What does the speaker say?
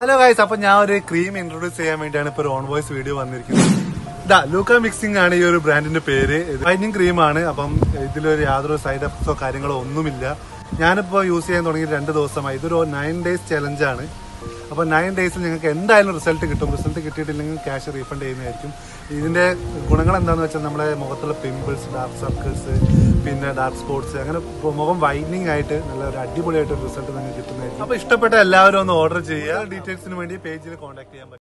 hello guys അപ്പൊ ഞാൻ ഒരു ക്രീം ഇൻട്രൊഡ്യൂസ് ചെയ്യാൻ വേണ്ടിയാണ് ഇപ്പൊ ഒരു ഓൺ വോയിസ് വീഡിയോ വന്നിരിക്കുന്നത് ഇതാ ലൂക്ക മിക്സിംഗ് ആണ് ഈ ഒരു ബ്രാൻഡിന്റെ പേര് വൈറ്റനിങ് ക്രീം ആണ് അപ്പം ഇതിലൊരു യാതൊരു സൈഡ് എഫക്ട്സോ കാര്യങ്ങളോ ഒന്നുമില്ല ഞാനിപ്പോ യൂസ് ചെയ്യാൻ തുടങ്ങി രണ്ട് ദിവസമായി ഇതൊരു നയൻ ഡേയ്സ് ചലഞ്ച് ആണ് അപ്പൊ നയൻ ഡേയ്സിൽ നിങ്ങൾക്ക് എന്തായാലും റിസൾട്ട് കിട്ടും റിസൾട്ട് കിട്ടിയിട്ടില്ലെങ്കിൽ ക്യാഷ് റീഫണ്ട് ചെയ്യുന്നതായിരിക്കും ഇതിന്റെ ഗുണങ്ങൾ എന്താണെന്ന് വെച്ചാൽ നമ്മുടെ മുഖത്തുള്ള പിമ്പിൾസ് ഡാർക്ക് സർക്കിൾസ് പിന്നെ ഡാർക്ക് സ്പോട്സ് അങ്ങനെ ഇപ്പൊ മുഖം വൈറ്റനിങ് ആയിട്ട് നല്ല ഒരു അടിപൊളിയായിട്ട് ഒരു റിസൾട്ട് നിങ്ങൾക്ക് കിട്ടുന്നതായിരിക്കും അപ്പൊ ഇഷ്ടപ്പെട്ട എല്ലാവരും ഒന്ന് ഓർഡർ ചെയ്യുക ഡീറ്റെയിൽസിന് വേണ്ടി പേജിൽ കോൺടാക്ട് ചെയ്യാൻ പറ്റും